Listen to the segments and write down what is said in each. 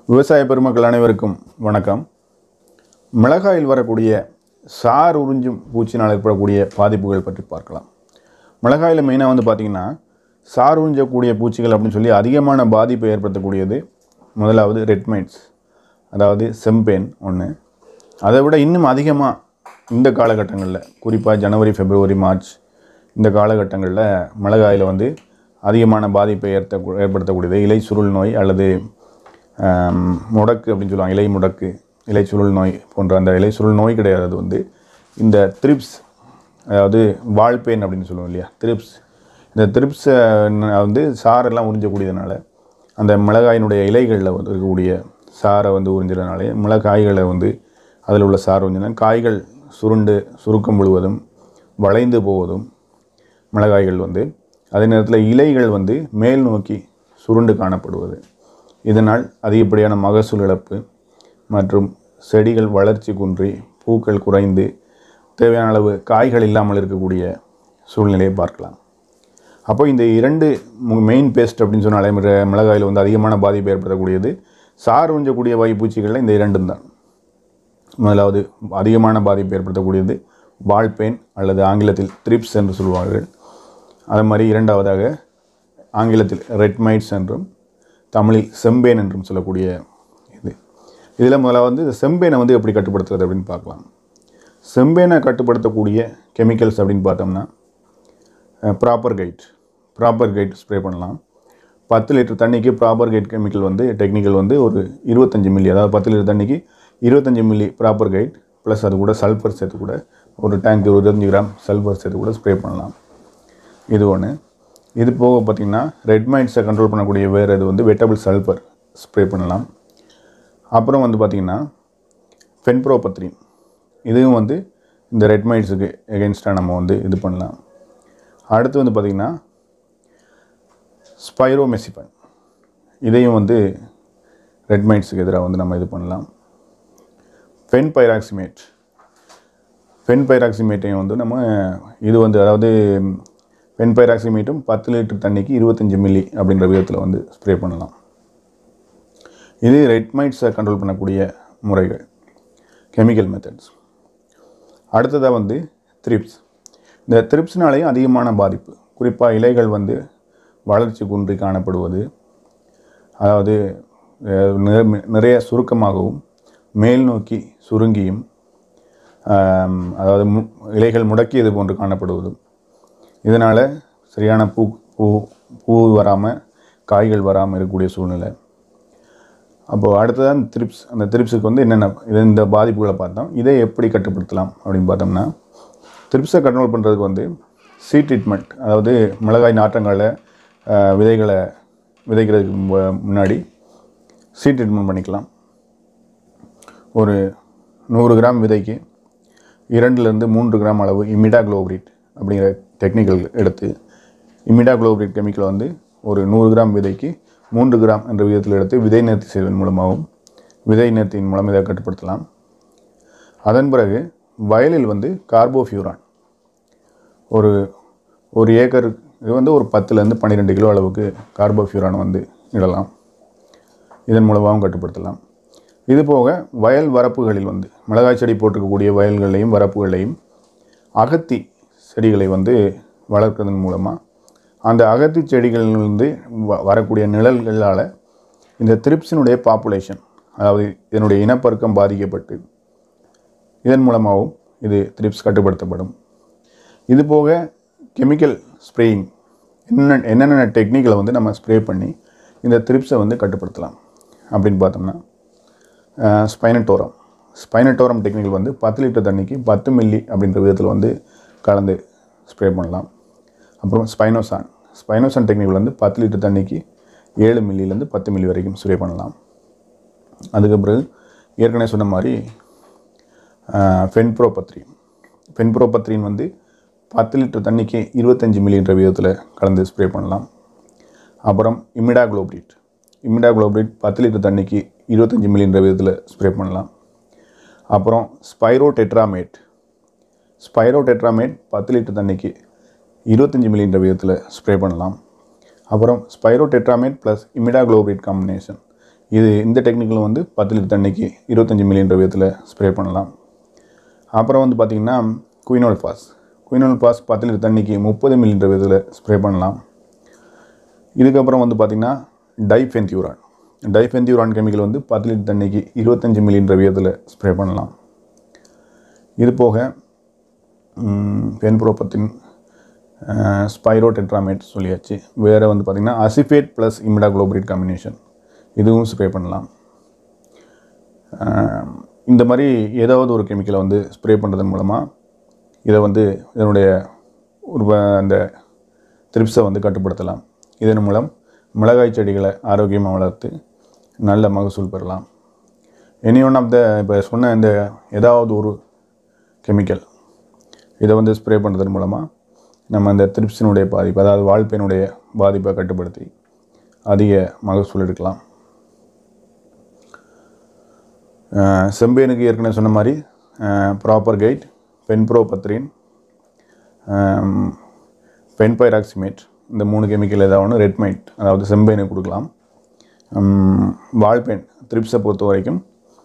விவசாய பெருமக்கள் அனைவருக்கும் வணக்கம் மிளகாயில் வரக்கூடிய சார் உறிஞ்சும் பூச்சினால் ஏற்படக்கூடிய பாதிப்புகள் பற்றி பார்க்கலாம் மிளகாயில் மெயினாக வந்து பார்த்திங்கன்னா சார் உறிஞ்சக்கூடிய பூச்சிகள் அப்படின்னு சொல்லி அதிகமான பாதிப்பை ஏற்படுத்தக்கூடியது முதலாவது ரெட்மைட்ஸ் அதாவது செம்பேன் ஒன்று அதை விட இன்னும் அதிகமாக இந்த காலகட்டங்களில் குறிப்பாக ஜனவரி பிப்ரவரி மார்ச் இந்த காலகட்டங்களில் மிளகாயில் வந்து அதிகமான பாதிப்பை ஏற்ற ஏற்படுத்தக்கூடியது இலை சுருள் நோய் அல்லது ஆம், முடக்கு அப்படின்னு சொல்லுவாங்க இலை முடக்கு இலை சுருள் நோய் போன்ற அந்த இலை சுருள் நோய் கிடையாது அது வந்து இந்த த்ரிப்ஸ் அதாவது வால்பேன் அப்படின்னு சொல்லுவோம் இல்லையா த்ரிப்ஸ் இந்த த்ரிப்ஸை வந்து சாரெல்லாம் உறிஞ்சக்கூடியதுனால அந்த மிளகாயினுடைய இலைகளில் வந்து இருக்கக்கூடிய சாரை வந்து உறிஞ்சதுனாலே மிளகாய்களை வந்து அதில் உள்ள சார் உறிஞ்சினா காய்கள் சுருண்டு சுருக்கம் முழுவதும் வளைந்து போவதும் மிளகாய்கள் வந்து அதே நேரத்தில் இலைகள் வந்து மேல் நோக்கி சுருண்டு காணப்படுவது இதனால் அதிகப்படியான மகசூல் இழப்பு மற்றும் செடிகள் வளர்ச்சி குன்றி பூக்கள் குறைந்து தேவையான அளவு காய்கள் இல்லாமல் இருக்கக்கூடிய சூழ்நிலையை பார்க்கலாம் அப்போ இந்த இரண்டு மெயின் பேஸ்ட் அப்படின்னு சொன்னாலே மிள- மிளகாயில் வந்து அதிகமான பாதிப்பை ஏற்படுத்தக்கூடியது சார் உஞ்சக்கூடிய வாய்ப்பூச்சிகளில் இந்த இரண்டும் தான் முதலாவது அதிகமான பாதிப்பை ஏற்படுத்தக்கூடியது வால்பேன் அல்லது ஆங்கிலத்தில் த்ரிப்ஸ் என்று சொல்வார்கள் அது மாதிரி இரண்டாவதாக ஆங்கிலத்தில் ரெட்மைட்ஸ் என்றும் தமிழில் செம்பேன் என்றும் சொல்லக்கூடிய இது இதில் முதல்ல வந்து இந்த செம்பேனை வந்து எப்படி கட்டுப்படுத்துறது அப்படின்னு பார்க்கலாம் செம்பேனை கட்டுப்படுத்தக்கூடிய கெமிக்கல்ஸ் அப்படின்னு பார்த்தோம்னா proper guide proper guide spray பண்ணலாம் பத்து லிட்டர் தண்ணிக்கு ப்ராப்பர் கைட் கெமிக்கல் வந்து டெக்னிக்கல் வந்து ஒரு இருபத்தஞ்சி மில்லி அதாவது பத்து லிட்டர் தண்ணிக்கு இருபத்தஞ்சி மில்லி ப்ராப்பர் கைட் ப்ளஸ் அது கூட சல்ஃபர் சேர்த்து கூட ஒரு டேங்க் ஒரு இருபத்தஞ்சி கிராம் சல்ஃபர் சேர்த்து கூட ஸ்ப்ரே பண்ணலாம் இது ஒன்று இது போக பார்த்திங்கன்னா ரெட் மைட்ஸை கண்ட்ரோல் பண்ணக்கூடிய வேறு இது வந்து வெட்டபிள் சல்ஃபர் ஸ்ப்ரே பண்ணலாம் அப்புறம் வந்து பார்த்திங்கன்னா ஃபென்ப்ரோபத்ரின் இதுவும் வந்து இந்த ரெட் மைட்ஸுக்கு எகென்ஸ்டாக நம்ம வந்து இது பண்ணலாம் அடுத்து வந்து பார்த்திங்கன்னா ஸ்பைரோமெசிபன் இதையும் வந்து ரெட் மைட்ஸுக்கு எதிராக வந்து நம்ம இது பண்ணலாம் ஃபென் பைராக்சிமேட் ஃபென் பைராக்சிமேட்டையும் வந்து நம்ம இது வந்து அதாவது ஃபென் பைராக்சிமேட்டும் பத்து லிட்டர் தண்ணிக்கு இருபத்தஞ்சி மில்லி அப்படின்ற விதத்தில் வந்து ஸ்ப்ரே பண்ணலாம் இது ரெட் மைட்ஸை கண்ட்ரோல் பண்ணக்கூடிய முறைகள் கெமிக்கல் மெத்தட்ஸ் அடுத்ததாக வந்து த்ரிப்ஸ் இந்த த்ரிப்ஸ்னாலேயும் அதிகமான பாதிப்பு குறிப்பாக இலைகள் வந்து வளர்ச்சி குன்றி காணப்படுவது அதாவது அஹ், நிற- நிறைய சுருக்கமாகவும் மேல் நோக்கி சுருங்கியும் ஆம், அதாவது மு- இலைகள் முடக்கியது போன்று காணப்படுவதும் இதனால் சரியான பூ பூ பூ வராமல் காய்கள் வராமல் இருக்கக்கூடிய சூழ்நிலை அப்போது அடுத்ததான் த்ரிப்ஸ் அந்த த்ரிப்ஸுக்கு வந்து என்னென்ன இது இந்த பாதிப்புகளை பார்த்தோம் இதை எப்படி கட்டுப்படுத்தலாம் அப்படின்னு பார்த்தோம்னா த்ரிப்ஸை கண்ட்ரோல் பண்ணுறதுக்கு வந்து சீ ட்ரீட்மெண்ட் அதாவது மிளகாய் நாற்றங்களை அஹ், விதைகளை விதைக்கிறதுக்கு மு- முன்னாடி சீ ட்ரீட்மெண்ட் பண்ணிக்கலாம் ஒரு நூறு கிராம் விதைக்கு இரண்டுலேருந்து மூன்று கிராம் அளவு இமிடாக்ளோபிரிட் அப்படிங்கிற டெக்னிக்கல் எடுத்து இமிடாக்ளோபிரிட் கெமிக்கலை வந்து ஒரு நூறு கிராம் விதைக்கு மூன்று கிராம் என்ற விதத்தில் எடுத்து விதை நேர்த்தி செய்வதன் மூலமாகவும் விதை நேர்த்தியின் மூலம் இதை கட்டுப்படுத்தலாம் அதன் பிறகு வயலில் வந்து கார்போஃபியூரான் ஒரு ஒரு ஏக்கர் இது வந்து ஒரு பத்துலேருந்து பன்னிரெண்டு கிலோ அளவுக்கு கார்போஃபியூரான் வந்து இடலாம் இதன் மூலமாகவும் கட்டுப்படுத்தலாம் இது போக வயல் வரப்புகளில் வந்து மிளகாய் செடி போட்டிருக்கக்கூடிய வயல்களையும் வரப்புகளையும் அகத்தி செடிகளை வந்து வளர்க்கிறதன் மூலமாக அந்த அகத்தி செடிகளிலிருந்து வ- வரக்கூடிய நிழல்களால் இந்த த்ரிப்ஸினுடைய பாப்புலேஷன் அதாவது இதனுடைய இனப்பெருக்கம் பாதிக்கப்பட்டு இதன் மூலமாகவும் இது த்ரிப்ஸ் கட்டுப்படுத்தப்படும் இது போக கெமிக்கல் ஸ்ப்ரேயிங் என்ன என்னென்ன டெக்னிக்கலை வந்து நம்ம ஸ்ப்ரே பண்ணி இந்த த்ரிப்ஸை வந்து கட்டுப்படுத்தலாம் அப்படின்னு பார்த்தோம்னா ஸ்பைனட்டோரம் ஸ்பைனட்டோரம் டெக்னிக்கல் வந்து பத்து லிட்டர் தண்ணிக்கு பத்து மில்லி அப்படின்ற விதத்தில் வந்து கலந்து ஸ்ப்ரே பண்ணலாம் அப்புறம் ஸ்பைனோசான் ஸ்பைனோசான் டெக்னிக்கல் வந்து பத்து லிட்டர் தண்ணிக்கு ஏழு மில்லிலேருந்து பத்து மில்லி வரைக்கும் ஸ்ப்ரே பண்ணலாம் அதுக்கு பிறகு ஏற்கனவே சொன்ன மாதிரி ஃபென்ப்ரோபத்ரின் ஃபென்ப்ரோபத்ரின் வந்து பத்து லிட்டர் தண்ணிக்கு இருபத்தஞ்சி மில்லின்ற விதத்தில் கலந்து ஸ்ப்ரே பண்ணலாம் அப்புறம் இமிடாக்ளோபிரிட் இமிடாக்ளோபிரிட் பத்து லிட்டர் தண்ணிக்கு இருபத்தஞ்சி மில்லின்ற விதத்தில் ஸ்ப்ரே பண்ணலாம் அப்புறம் ஸ்பைரோ டெட்ராமேட் ஸ்பைரோ டெட்ராமேட் பத்து லிட்டர் தண்ணிக்கு இருபத்தஞ்சி மில்லின்ற விதத்தில் ஸ்ப்ரே பண்ணலாம் அப்புறம் spirotetramat plus imidacloprid combination இது இந்த டெக்னிக்கில் வந்து பத்து லிட்டர் தண்ணிக்கு இருபத்தஞ்சி மில்லியன் விதத்தில் ஸ்ப்ரே பண்ணலாம் அப்புறம் வந்து பார்த்திங்கன்னா குயினோல் பாஸ் குயினோல் பாஸ் பத்து லிட்டர் தண்ணிக்கு முப்பது மில்லியன் விதத்தில் ஸ்ப்ரே பண்ணலாம் இதுக்கப்புறம் வந்து பார்த்திங்கன்னா டைஃபென்தியூரான் டைஃபென்தியூரான் கெமிக்கல் வந்து பத்து லிட்டர் தண்ணிக்கு இருபத்தஞ்சி மில்லியன் விதத்தில் ஸ்ப்ரே பண்ணலாம் இது போக பென்ப்ரோபத்தின் ஸ்பைரோ டெட்ராமேட் சொல்லியாச்சு வேறு வந்து பார்த்திங்கன்னா acephate plus imidacloprid combination இதுவும் ஸ்ப்ரே பண்ணலாம் அஹ், இந்த மாதிரி ஏதாவது ஒரு கெமிக்கலை வந்து ஸ்ப்ரே பண்ணுறதன் மூலமாக இதை வந்து இதனுடைய ஒரு வ- அந்த த்ரிப்ஸை வந்து கட்டுப்படுத்தலாம் இதன் மூலம் மிளகாய் செடிகளை ஆரோக்கியமாக வளர்த்து நல்ல மகசூல் பெறலாம் எனி ஒன் ஆஃப் த இப்போ சொன்ன இந்த ஏதாவது ஒரு கெமிக்கல் இதை வந்து ஸ்ப்ரே பண்ணுறதன் மூலமாக நம்ம அந்த த்ரிப்ஸினுடைய பாதிப்பு அதாவது வாழ்ப்பெனுடைய பாதிப்பை கட்டுப்படுத்தி அதிக மகசூல் எடுக்கலாம் அஹ் செம்பேனுக்கு ஏற்கனவே சொன்ன மாதிரி ப்ராப்பர் கைட் பென்ப்ரோ பத்ரின் பென்பைராக்சிமேட் இந்த மூணு கெமிக்கல் ஏதாவது ஒன்று ரெட்மைட் அதாவது செம்பேனுக்கு கொடுக்கலாம் உம், வால்பென் த்ரிப்ஸை பொறுத்த வரைக்கும்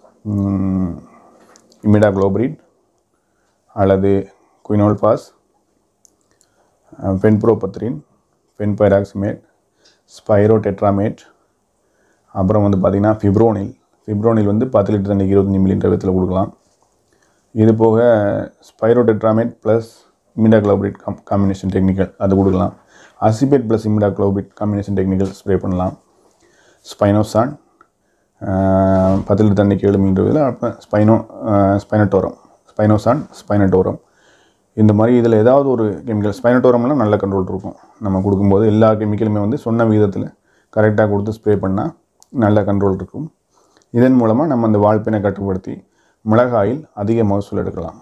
இமிடா குளோபரிட் அல்லது குயினோல் பாஸ் பென்ப்ரோபத்ரின் பென்பைராக்சிமேட் ஸ்பைரோ டெட்ராமேட் அப்புறம் வந்து பார்த்திங்கன்னா ஃபிப்ரோனில் ஃபிப்ரோனில் வந்து பத்து லிட்டர் தண்ணிக்கு இருபத்தஞ்சி மில்லியன் விதத்தில் கொடுக்கலாம் இது போக spirotetramat plus imidacloprid com combination technical அது கொடுக்கலாம் acephate plus imidacloprid combination technical spray பண்ணலாம் ஸ்பைனோசான் பத்து லிட்டர் தண்ணிக்கு ஏழு மில்லியன் இதில் அப்புறம் ஸ்பைனோ ஸ்பைனட்டோரம் ஸ்பைனோசான் ஸ்பைனட்டோரம் இந்த மாதிரி இதில் ஏதாவது ஒரு கெமிக்கல் ஸ்பைனட்டோரம்லாம் நல்ல கண்ட்ரோல் இருக்கும் நம்ம கொடுக்கும்போது எல்லா கெமிக்கலுமே வந்து சொன்ன விதத்தில் கரெக்டாக கொடுத்து ஸ்ப்ரே பண்ணால் நல்ல கண்ட்ரோல் இருக்கும் இதன் மூலமாக நம்ம அந்த வாழ்ப்பினை கட்டுப்படுத்தி மிளகாயில் அதிக மகசூல் எடுக்கலாம்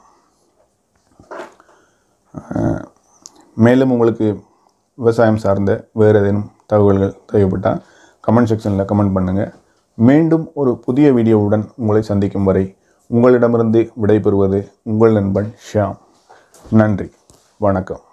அஹ், மேலும் உங்களுக்கு விவசாயம் சார்ந்த வேறு ஏதேனும் தகவல்கள் தேவைப்பட்டால் கமெண்ட் செக்ஷனில் கமெண்ட் பண்ணுங்கள் மீண்டும் ஒரு புதிய வீடியோவுடன் உங்களை சந்திக்கும் வரை உங்களிடமிருந்து விடைபெறுவது உங்கள் நண்பன் ஷியாம் நன்றி வணக்கம்